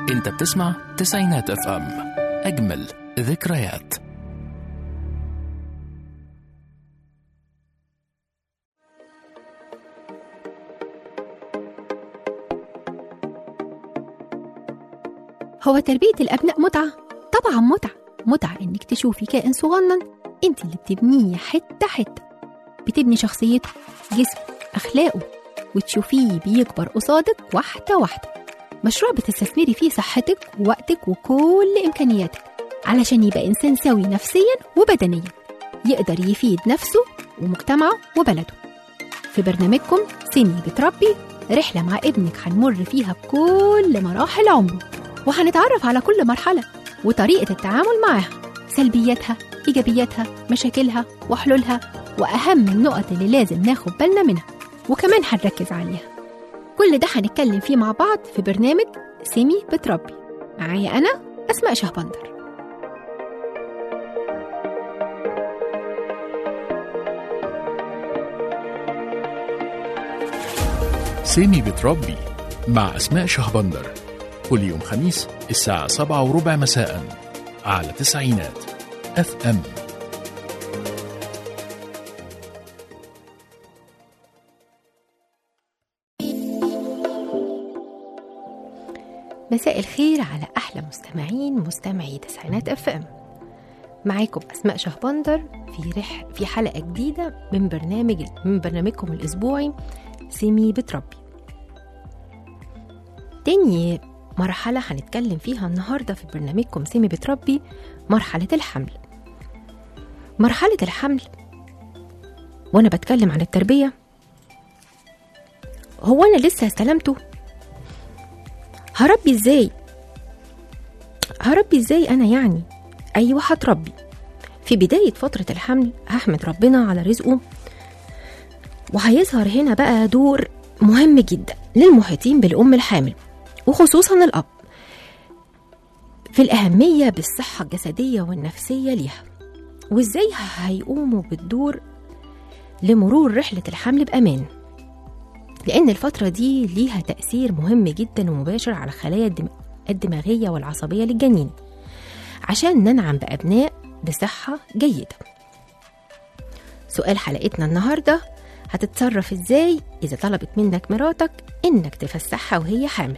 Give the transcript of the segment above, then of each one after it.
انت بتسمع تسعينات اف ام اجمل ذكريات هو تربية الأبناء متعة؟ طبعا متعة متعة إنك تشوفي كائن صغنن أنت اللي بتبنيه حتة حتة بتبني شخصيته جسمه أخلاقه وتشوفيه بيكبر قصادك واحدة واحدة مشروع بتستثمري فيه صحتك ووقتك وكل إمكانياتك علشان يبقى إنسان سوي نفسيا وبدنيا يقدر يفيد نفسه ومجتمعه وبلده في برنامجكم سني بتربي رحلة مع ابنك هنمر فيها بكل مراحل عمره وهنتعرف على كل مرحلة وطريقة التعامل معاها سلبياتها إيجابياتها مشاكلها وحلولها وأهم النقط اللي لازم ناخد بالنا منها وكمان هنركز عليها كل ده هنتكلم فيه مع بعض في برنامج سيمي بتربي معايا أنا أسماء شهبندر سيمي بتربي مع أسماء شهبندر كل يوم خميس الساعة سبعة وربع مساء على تسعينات اف ام مساء الخير على أحلى مستمعين مستمعي تسعينات اف ام معاكم أسماء شهبندر في رح في حلقة جديدة من برنامج من برنامجكم الأسبوعي سيمي بتربي تاني مرحلة هنتكلم فيها النهاردة في برنامجكم سيمي بتربي مرحلة الحمل مرحلة الحمل وأنا بتكلم عن التربية هو أنا لسه استلمته هربي ازاي هربي ازاي انا يعني ايوه هتربي في بداية فترة الحمل هحمد ربنا على رزقه وهيظهر هنا بقى دور مهم جدا للمحيطين بالأم الحامل وخصوصا الأب في الأهمية بالصحة الجسدية والنفسية ليها وإزاي هيقوموا بالدور لمرور رحلة الحمل بأمان لأن الفترة دي ليها تأثير مهم جدا ومباشر على الخلايا الدم- الدماغية والعصبية للجنين عشان ننعم بأبناء بصحة جيدة سؤال حلقتنا النهاردة هتتصرف ازاي إذا طلبت منك مراتك إنك تفسحها وهي حامل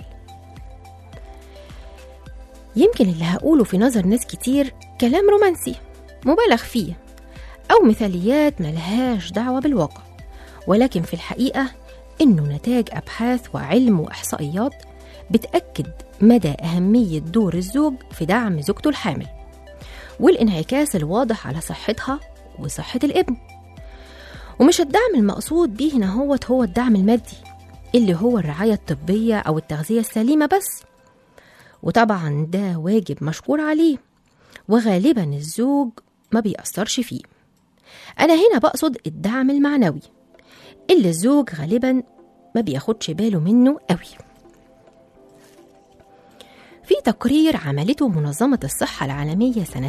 يمكن اللي هقوله في نظر ناس كتير كلام رومانسي مبالغ فيه أو مثاليات ملهاش دعوة بالواقع ولكن في الحقيقة إنه نتاج أبحاث وعلم وإحصائيات بتأكد مدى أهمية دور الزوج في دعم زوجته الحامل والانعكاس الواضح على صحتها وصحة الابن ومش الدعم المقصود بيه هنا هو هو الدعم المادي اللي هو الرعاية الطبية أو التغذية السليمة بس وطبعا ده واجب مشكور عليه وغالبا الزوج ما بيأثرش فيه أنا هنا بقصد الدعم المعنوي اللي الزوج غالبا ما بياخدش باله منه قوي في تقرير عملته منظمة الصحة العالمية سنة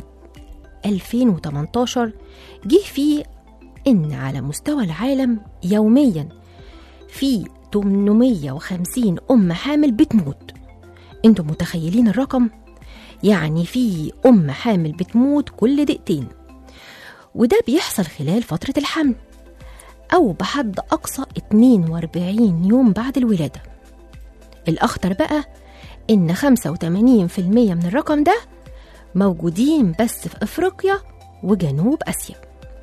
2018 جه فيه إن على مستوى العالم يوميا في 850 أم حامل بتموت انتم متخيلين الرقم؟ يعني في أم حامل بتموت كل دقيقتين وده بيحصل خلال فترة الحمل أو بحد أقصى 42 يوم بعد الولادة الأخطر بقى إن 85% من الرقم ده موجودين بس في أفريقيا وجنوب آسيا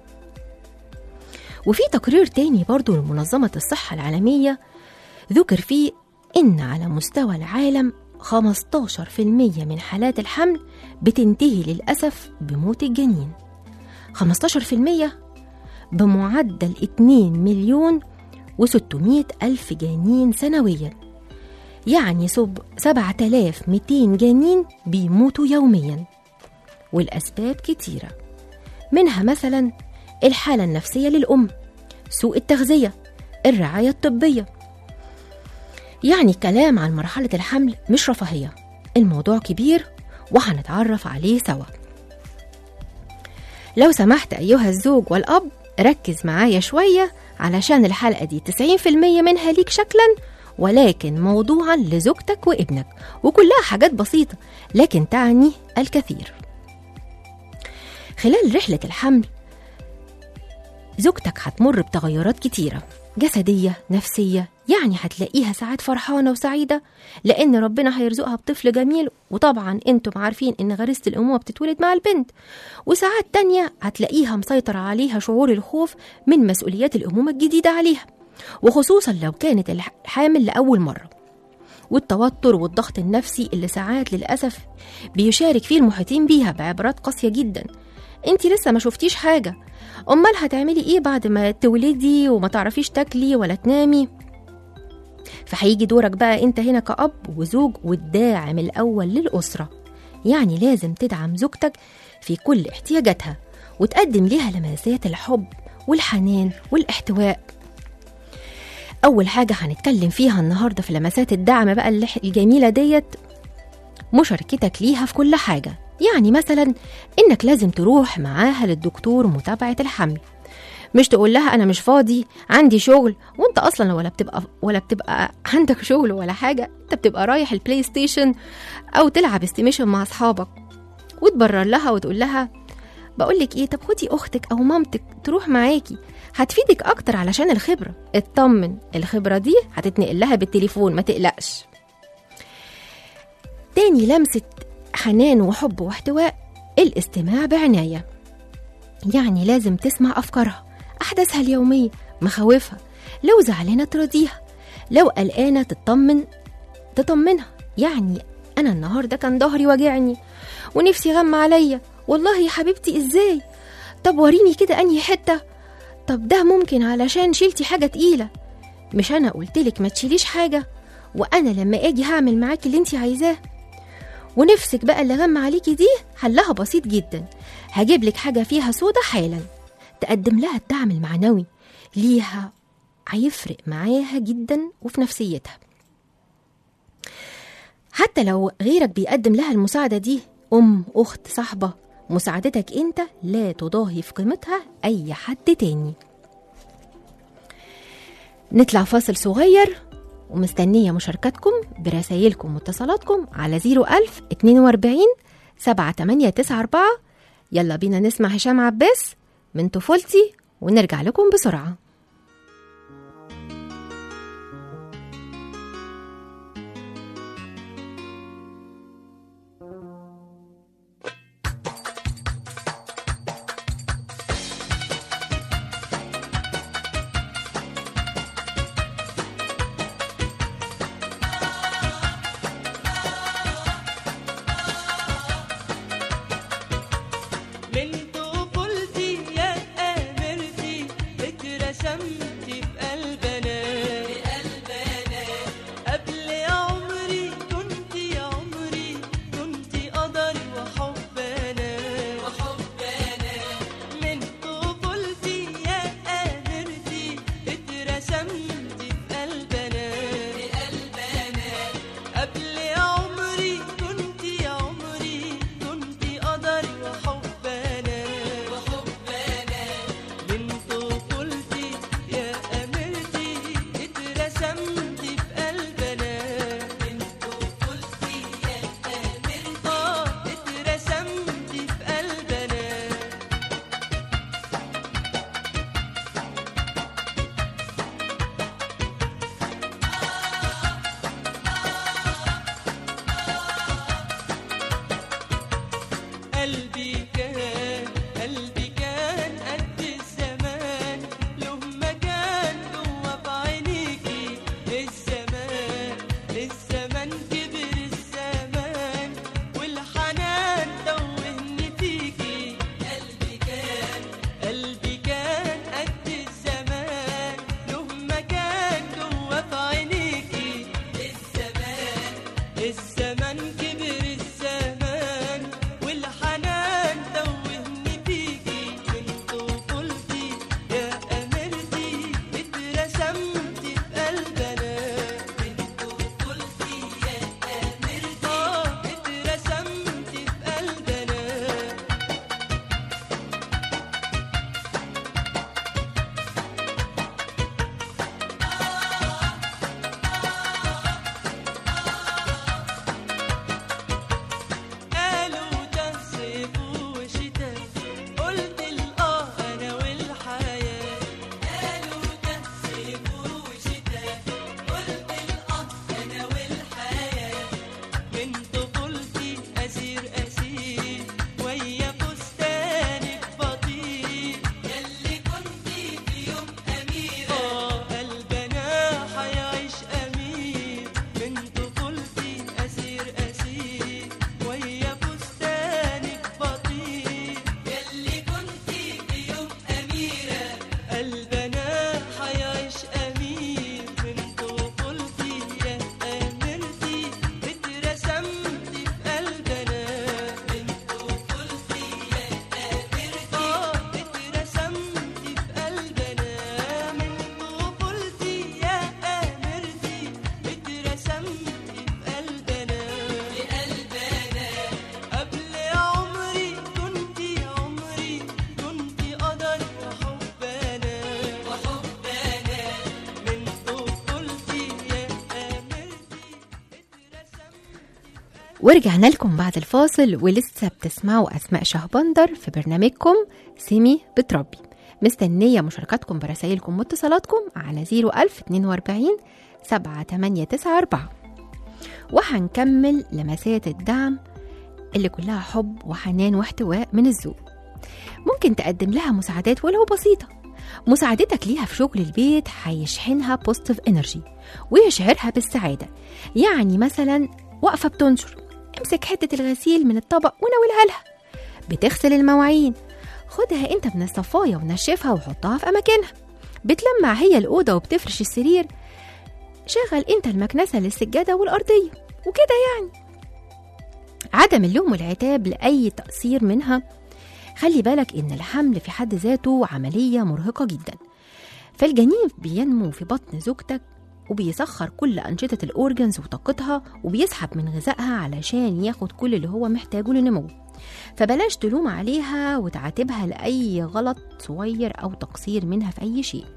وفي تقرير تاني برضو لمنظمة الصحة العالمية ذكر فيه إن على مستوى العالم 15% من حالات الحمل بتنتهي للأسف بموت الجنين 15% بمعدل 2 مليون و600 ألف جنين سنويا يعني سب 7200 جنين بيموتوا يوميا والأسباب كتيرة منها مثلا الحالة النفسية للأم سوء التغذية الرعاية الطبية يعني كلام عن مرحلة الحمل مش رفاهية الموضوع كبير وهنتعرف عليه سوا لو سمحت أيها الزوج والأب ركز معايا شوية علشان الحلقة دي 90% منها ليك شكلا ولكن موضوعا لزوجتك وابنك وكلها حاجات بسيطة لكن تعني الكثير خلال رحلة الحمل زوجتك هتمر بتغيرات كتيرة جسدية نفسية يعني هتلاقيها ساعات فرحانة وسعيدة لأن ربنا هيرزقها بطفل جميل وطبعا انتم عارفين إن غريزة الأمومة بتتولد مع البنت وساعات تانية هتلاقيها مسيطر عليها شعور الخوف من مسؤوليات الأمومة الجديدة عليها وخصوصا لو كانت الحامل لأول مرة والتوتر والضغط النفسي اللي ساعات للأسف بيشارك فيه المحيطين بيها بعبارات قاسية جدا انت لسه ما شفتيش حاجة امال هتعملي ايه بعد ما تولدي وما تعرفيش تاكلي ولا تنامي فهيجي دورك بقى انت هنا كأب وزوج والداعم الأول للأسرة يعني لازم تدعم زوجتك في كل احتياجاتها وتقدم ليها لمسات الحب والحنان والاحتواء أول حاجة هنتكلم فيها النهاردة في لمسات الدعم بقى اللي- الجميلة ديت مشاركتك ليها في كل حاجة يعني مثلا إنك لازم تروح معاها للدكتور متابعة الحمل مش تقول لها انا مش فاضي عندي شغل وانت اصلا ولا بتبقى ولا بتبقى عندك شغل ولا حاجه انت بتبقى رايح البلاي ستيشن او تلعب استيميشن مع اصحابك وتبرر لها وتقول لها بقول لك ايه طب خدي اختك او مامتك تروح معاكي هتفيدك اكتر علشان الخبره اطمن الخبره دي هتتنقل لها بالتليفون ما تقلقش تاني لمسه حنان وحب واحتواء الاستماع بعنايه يعني لازم تسمع أفكارها أحداثها اليومية مخاوفها لو زعلانة تراضيها لو قلقانة تطمن تطمنها يعني أنا النهاردة كان ظهري واجعني ونفسي غم عليا والله يا حبيبتي إزاي طب وريني كده أنهي حتة طب ده ممكن علشان شيلتي حاجة تقيلة مش أنا قلتلك ما تشيليش حاجة وأنا لما أجي هعمل معاكي اللي انتي عايزاه ونفسك بقى اللي غم عليكي دي حلها بسيط جدا هجيب لك حاجة فيها صودا حالا تقدم لها الدعم المعنوي ليها هيفرق معاها جدا وفي نفسيتها حتى لو غيرك بيقدم لها المساعدة دي أم أخت صاحبة مساعدتك أنت لا تضاهي في قيمتها أي حد تاني نطلع فاصل صغير ومستنية مشاركتكم برسايلكم واتصالاتكم على 01000 42 7894 يلا بينا نسمع هشام عباس من طفولتي ونرجع لكم بسرعة من طفولتي يا أميرتي اترسم ورجعنا لكم بعد الفاصل ولسه بتسمعوا أسماء شهبندر في برنامجكم سيمي بتربي مستنية مشاركاتكم برسائلكم واتصالاتكم على 01042 7894 وهنكمل لمسات الدعم اللي كلها حب وحنان واحتواء من الذوق ممكن تقدم لها مساعدات ولو بسيطة مساعدتك ليها في شغل البيت هيشحنها بوزيتيف انرجي ويشعرها بالسعادة يعني مثلا واقفة بتنشر امسك حتة الغسيل من الطبق وناولها لها بتغسل المواعين خدها انت من الصفاية ونشفها وحطها في أماكنها بتلمع هي الأوضة وبتفرش السرير شغل انت المكنسة للسجادة والأرضية وكده يعني عدم اللوم والعتاب لأي تقصير منها خلي بالك إن الحمل في حد ذاته عملية مرهقة جدا فالجنين بينمو في بطن زوجتك وبيسخر كل أنشطة الأورجنز وطاقتها وبيسحب من غذائها علشان ياخد كل اللي هو محتاجه للنمو فبلاش تلوم عليها وتعاتبها لأي غلط صغير أو تقصير منها في أي شيء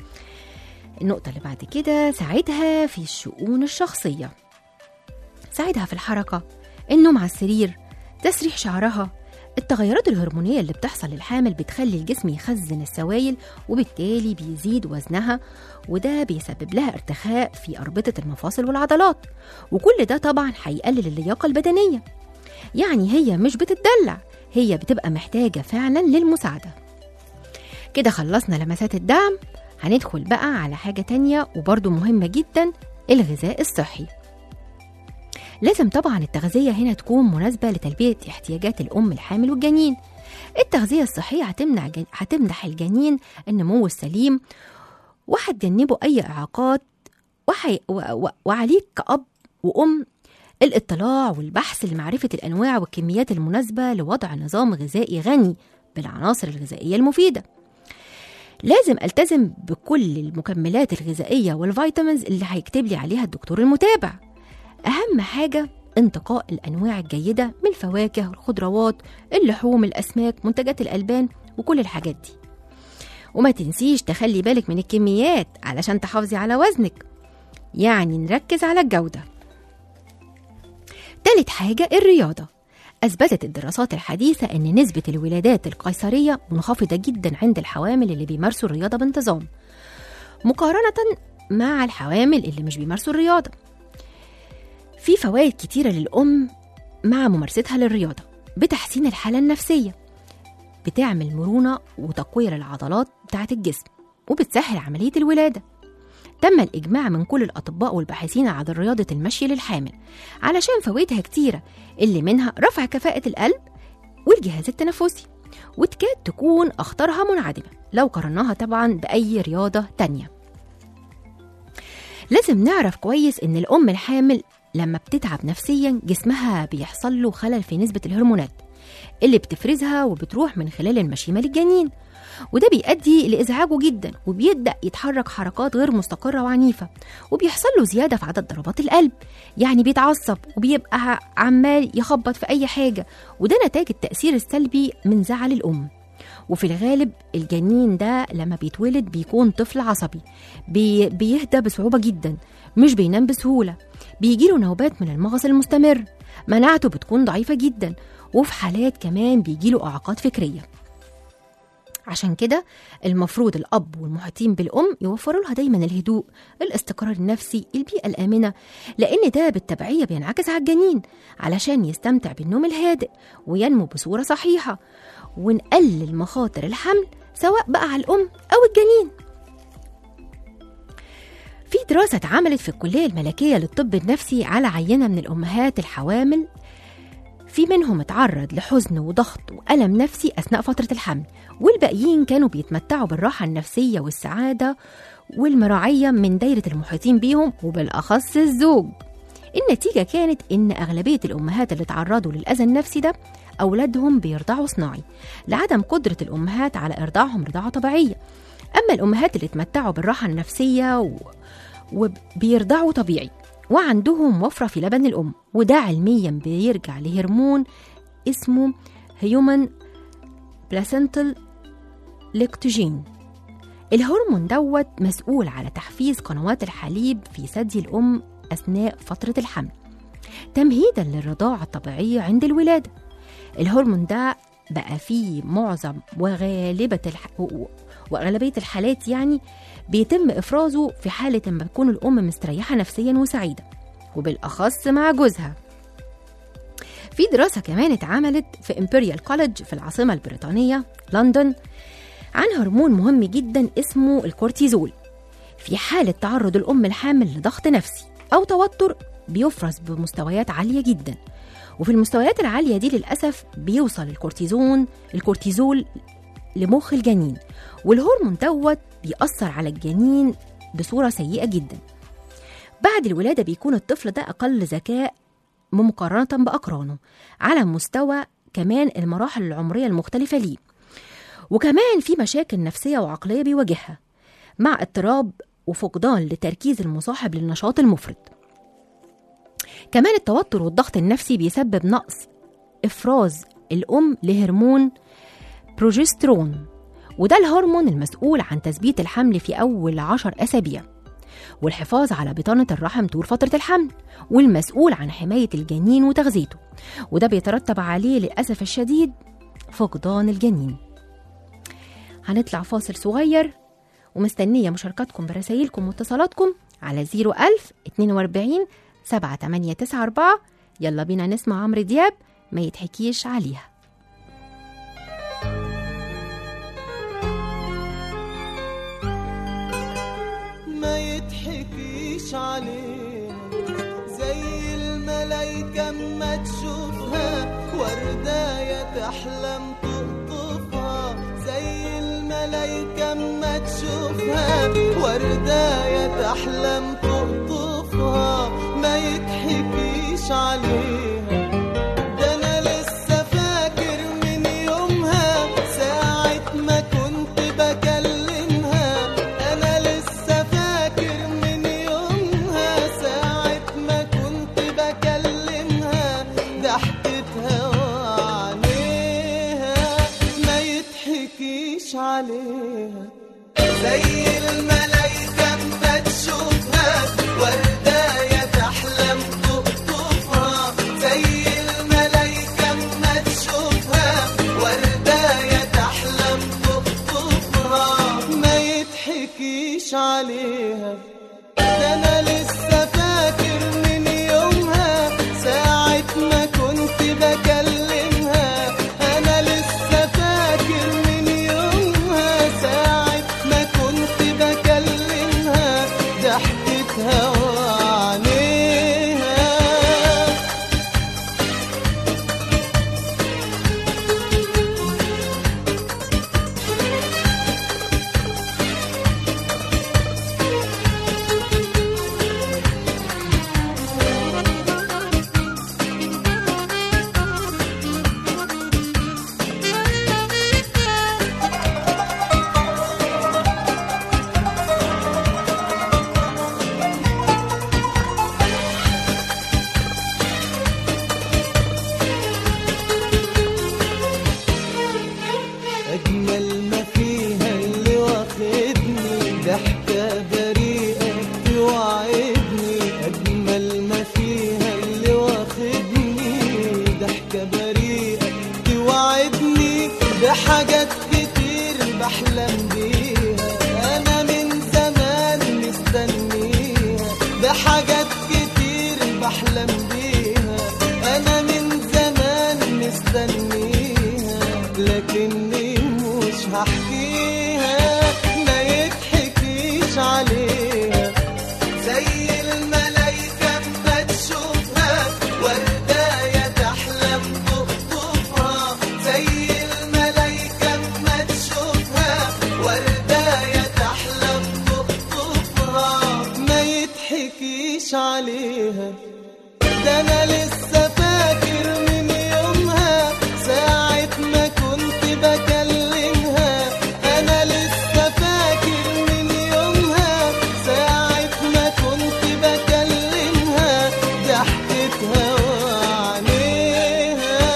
النقطة اللي بعد كده ساعدها في الشؤون الشخصية ساعدها في الحركة النوم على السرير تسريح شعرها التغيرات الهرمونية اللي بتحصل للحامل بتخلي الجسم يخزن السوائل وبالتالي بيزيد وزنها وده بيسبب لها ارتخاء في أربطة المفاصل والعضلات وكل ده طبعا هيقلل اللياقة البدنية يعني هي مش بتتدلع هي بتبقى محتاجة فعلا للمساعدة كده خلصنا لمسات الدعم هندخل بقى على حاجة تانية وبرضو مهمة جدا الغذاء الصحي لازم طبعا التغذية هنا تكون مناسبة لتلبية احتياجات الأم الحامل والجنين التغذية الصحية هتمنع جن... هتمنح الجنين النمو السليم وهتجنبه أي إعاقات وحي... و... و... وعليك كأب وأم الاطلاع والبحث لمعرفة الأنواع والكميات المناسبة لوضع نظام غذائي غني بالعناصر الغذائية المفيدة لازم التزم بكل المكملات الغذائية والفيتامينز اللي هيكتب لي عليها الدكتور المتابع أهم حاجة انتقاء الأنواع الجيدة من الفواكه الخضروات اللحوم الأسماك منتجات الألبان وكل الحاجات دي وما تنسيش تخلي بالك من الكميات علشان تحافظي على وزنك يعني نركز على الجودة تالت حاجة الرياضة أثبتت الدراسات الحديثة أن نسبة الولادات القيصرية منخفضة جدا عند الحوامل اللي بيمارسوا الرياضة بانتظام مقارنة مع الحوامل اللي مش بيمارسوا الرياضة في فوائد كتيرة للأم مع ممارستها للرياضة بتحسين الحالة النفسية بتعمل مرونة وتقوية للعضلات بتاعة الجسم وبتسهل عملية الولادة تم الإجماع من كل الأطباء والباحثين على رياضة المشي للحامل علشان فوائدها كتيرة اللي منها رفع كفاءة القلب والجهاز التنفسي وتكاد تكون أخطارها منعدمة لو قارناها طبعا بأي رياضة تانية لازم نعرف كويس إن الأم الحامل لما بتتعب نفسيا جسمها بيحصل له خلل في نسبة الهرمونات اللي بتفرزها وبتروح من خلال المشيمة للجنين وده بيؤدي لإزعاجه جدا وبيبدأ يتحرك حركات غير مستقرة وعنيفة وبيحصل له زيادة في عدد ضربات القلب يعني بيتعصب وبيبقى عمال يخبط في أي حاجة وده نتاج التأثير السلبي من زعل الأم وفي الغالب الجنين ده لما بيتولد بيكون طفل عصبي بي بيهدى بصعوبة جدا مش بينام بسهولة بيجيله نوبات من المغص المستمر مناعته بتكون ضعيفة جدا وفي حالات كمان بيجيله إعاقات فكرية عشان كده المفروض الأب والمحيطين بالأم يوفروا لها دايما الهدوء الاستقرار النفسي البيئة الآمنة لأن ده بالتبعية بينعكس على الجنين علشان يستمتع بالنوم الهادئ وينمو بصورة صحيحة ونقلل مخاطر الحمل سواء بقى على الأم أو الجنين في دراسة اتعملت في الكلية الملكية للطب النفسي على عينة من الأمهات الحوامل في منهم اتعرض لحزن وضغط وألم نفسي أثناء فترة الحمل والباقيين كانوا بيتمتعوا بالراحة النفسية والسعادة والمراعية من دايرة المحيطين بيهم وبالأخص الزوج النتيجة كانت إن أغلبية الأمهات اللي تعرضوا للأذى النفسي ده أولادهم بيرضعوا صناعي لعدم قدرة الأمهات على إرضاعهم رضاعة طبيعية أما الأمهات اللي اتمتعوا بالراحة النفسية و... وبيرضعوا طبيعي وعندهم وفرة في لبن الأم وده علميا بيرجع لهرمون اسمه هيومن بلاسنتال ليكتوجين الهرمون دوت مسؤول على تحفيز قنوات الحليب في ثدي الأم أثناء فترة الحمل تمهيدا للرضاعة الطبيعية عند الولادة الهرمون ده بقى فيه معظم وغالبة الح... و- وأغلبية الحالات يعني بيتم إفرازه في حالة ما تكون الأم مستريحة نفسيا وسعيدة وبالأخص مع جوزها في دراسة كمان اتعملت في إمبريال كوليدج في العاصمة البريطانية لندن عن هرمون مهم جدا اسمه الكورتيزول في حالة تعرض الأم الحامل لضغط نفسي أو توتر بيفرز بمستويات عالية جدا وفي المستويات العالية دي للأسف بيوصل الكورتيزون الكورتيزول لمخ الجنين والهرمون دوت بيأثر على الجنين بصورة سيئة جدا بعد الولادة بيكون الطفل ده أقل ذكاء مقارنة بأقرانه على مستوى كمان المراحل العمرية المختلفة ليه وكمان في مشاكل نفسية وعقلية بيواجهها مع اضطراب وفقدان لتركيز المصاحب للنشاط المفرط كمان التوتر والضغط النفسي بيسبب نقص إفراز الأم لهرمون بروجسترون وده الهرمون المسؤول عن تثبيت الحمل في أول عشر أسابيع والحفاظ على بطانة الرحم طول فترة الحمل والمسؤول عن حماية الجنين وتغذيته وده بيترتب عليه للأسف الشديد فقدان الجنين هنطلع فاصل صغير ومستنية مشاركاتكم برسائلكم واتصالاتكم على 01000 42 7894 يلا بينا نسمع عمرو دياب ما يتحكيش عليها ما يضحكيش عليها زي الملايكة اما تشوفها ورداية تحلم تقطفها زي الملايكة اما تشوفها ورداية تحلم تقطفها ما يضحكيش عليها ده انا لسه فاكر من يومها ساعة ما كنت بكلمها انا لسه فاكر من يومها ساعة ما كنت بكلمها ضحكتها وعينيها ما يضحكيش عليها زي الملايكة اما تشوفها ورداية تحلم تقطفها زي الملايكة اما تشوفها ورداية تحلم تقطفها ما يضحكيش عليها ده انا لسه فاكر من يومها ساعة ما كنت بكلمها انا لسه فاكر من يومها ساعة ما كنت بكلمها ضحكتها وعينيها أجمل ما فيها اللي واخدني ضحكة بريئة توعدني أجمل ما فيها اللي واخدني ضحكة بريئة توعدني بحاجات كتير بحلم بيها أنا من زمان مستنيها بحاجات كتير بحلم بيها أنا من زمان مستنيها لكني مش هحكيها ما يضحكيش عليها زي الملايكة اما تشوفها ورداية تحلم تقطفها زي الملايكة اما تشوفها ورداية تحلم تقطفها ما يضحكيش عليها ده انا لسه فاكر من يومها ساعة ما كنت بكلمها انا لسه فاكر من يومها ساعة ما كنت بكلمها ضحكتها وعينيها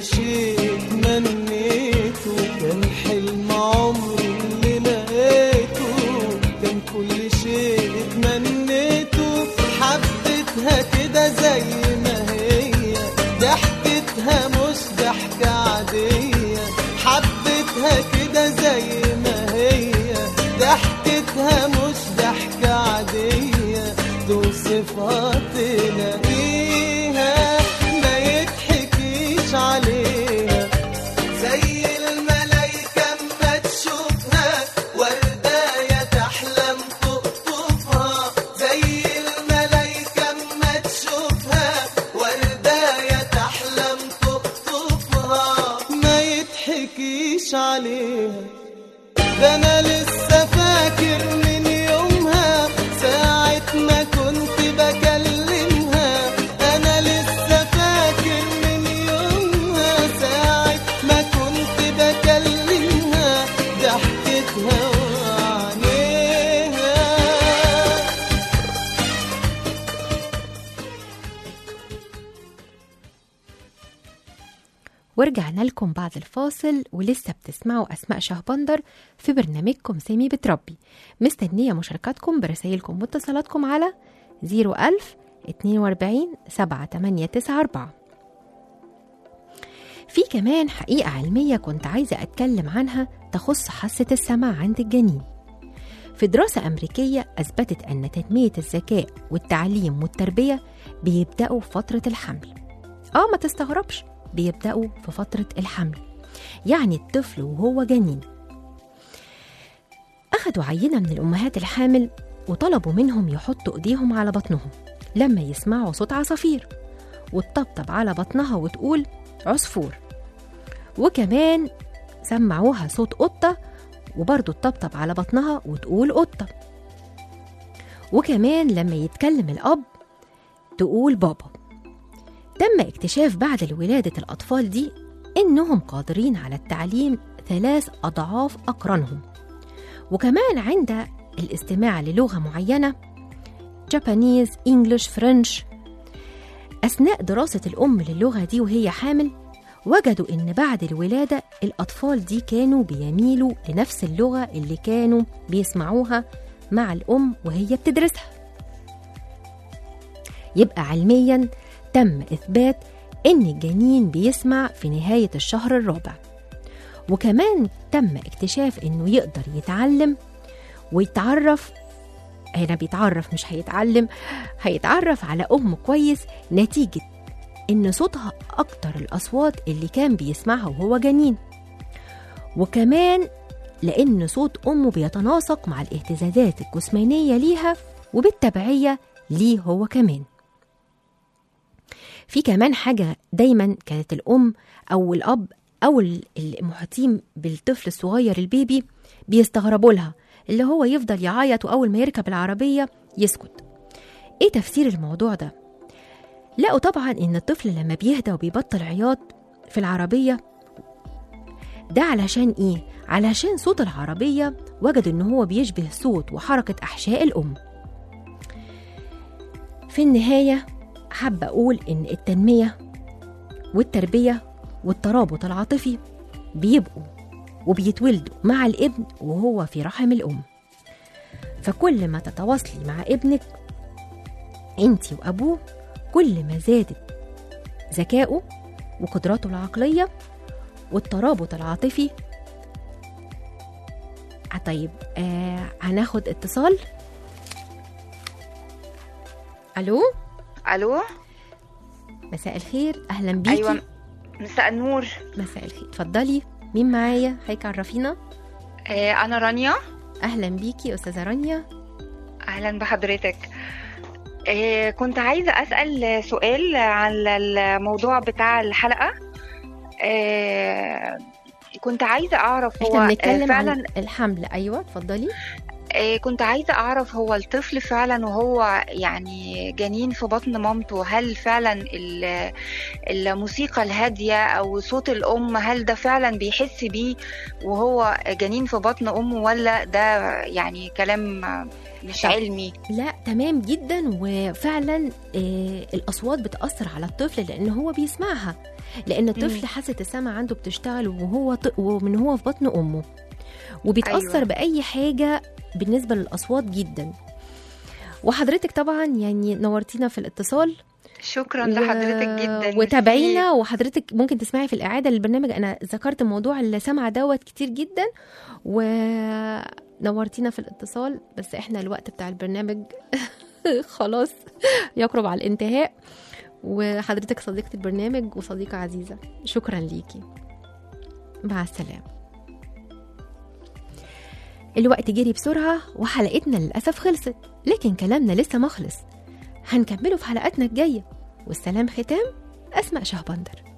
كل شيء تمنيته كان حلم عمري اللي لقيته كان كل شيء تمنيته حبيتها كده زي ما هي ضحكتها مش ضحكة عادية حبيتها كده زي ما هي ضحكتها مش ضحكة عادية توصفها تلاقيها ما يضحكيش عليها زي الملايكة اما تشوفها ورداية تحلم تقطفها زي الملايكة اما تشوفها ورداية تحلم تقطفها ما يضحكيش عليها ده انا لسه فاكر من يومها ساعة ما كنت بكلمها انا لسه فاكر من يومها ساعة ما كنت بكلمها ضحكتها وعينيها ورجعنا لكم بعد الفاصل ولسه بتسمعوا أسماء شهبندر في برنامجكم سامي بتربي مستنية مشاركاتكم برسائلكم واتصالاتكم على 01000 42 7894 في كمان حقيقة علمية كنت عايزة أتكلم عنها تخص حاسة السمع عند الجنين في دراسة أمريكية أثبتت أن تنمية الذكاء والتعليم والتربية بيبدأوا في فترة الحمل آه ما تستغربش بيبدأوا في فترة الحمل يعني الطفل وهو جنين أخدوا عينة من الأمهات الحامل وطلبوا منهم يحطوا إيديهم على بطنهم لما يسمعوا صوت عصافير وتطبطب على بطنها وتقول عصفور وكمان سمعوها صوت قطة وبرضه تطبطب على بطنها وتقول قطة وكمان لما يتكلم الأب تقول بابا تم اكتشاف بعد ولادة الأطفال دي إنهم قادرين على التعليم ثلاث أضعاف أقرانهم وكمان عند الاستماع للغة معينة جابانيز إنجلش فرنش أثناء دراسة الأم للغة دي وهي حامل وجدوا إن بعد الولادة الأطفال دي كانوا بيميلوا لنفس اللغة اللي كانوا بيسمعوها مع الأم وهي بتدرسها يبقى علميا تم إثبات إن الجنين بيسمع في نهاية الشهر الرابع وكمان تم اكتشاف إنه يقدر يتعلم ويتعرف هنا بيتعرف مش هيتعلم هيتعرف على أم كويس نتيجة إن صوتها أكتر الأصوات اللي كان بيسمعها وهو جنين وكمان لأن صوت أمه بيتناسق مع الاهتزازات الجسمانية ليها وبالتبعية ليه هو كمان في كمان حاجة دايما كانت الأم أو الأب أو المحيطين بالطفل الصغير البيبي بيستغربوا لها اللي هو يفضل يعيط وأول ما يركب العربية يسكت إيه تفسير الموضوع ده؟ لقوا طبعا إن الطفل لما بيهدى وبيبطل عياط في العربية ده علشان إيه؟ علشان صوت العربية وجدوا إن هو بيشبه صوت وحركة أحشاء الأم في النهاية حابة أقول إن التنمية والتربية والترابط العاطفي بيبقوا وبيتولدوا مع الابن وهو في رحم الأم فكل ما تتواصلي مع ابنك انت وأبوه كل ما زادت ذكائه وقدراته العقلية والترابط العاطفي آه طيب آه هناخد اتصال الو الو مساء الخير اهلا بيكي ايوه مساء النور مساء الخير اتفضلي مين معايا هيك عرفينا آه انا رانيا اهلا بيكي استاذه رانيا اهلا بحضرتك آه كنت عايزه اسال سؤال على الموضوع بتاع الحلقه آه كنت عايزه اعرف هو احنا آه، بنتكلم فعلا عن الحمل ايوه اتفضلي آه، كنت عايزة أعرف هو الطفل فعلا وهو يعني جنين في بطن مامته هل فعلا ال- الموسيقى الهادية أو صوت الأم هل ده فعلا بيحس بيه وهو جنين في بطن أمه ولا ده يعني كلام مش طب. علمي لا تمام جدا وفعلا آه الاصوات بتاثر على الطفل لان هو بيسمعها لان الطفل مم. حاسه السمع عنده بتشتغل وهو ط... ومن هو في بطن امه وبيتاثر أيوة. باي حاجه بالنسبه للاصوات جدا وحضرتك طبعا يعني نورتينا في الاتصال شكرا لحضرتك جدا وتابعينا وحضرتك ممكن تسمعي في الاعاده للبرنامج انا ذكرت موضوع السمع دوت كتير جدا ونورتينا في الاتصال بس احنا الوقت بتاع البرنامج خلاص يقرب على الانتهاء وحضرتك صديقة البرنامج وصديقة عزيزة شكرا ليكي مع السلامة الوقت جري بسرعة وحلقتنا للأسف خلصت لكن كلامنا لسه ما خلص هنكمله في حلقاتنا الجاية والسلام ختام أسماء شهبندر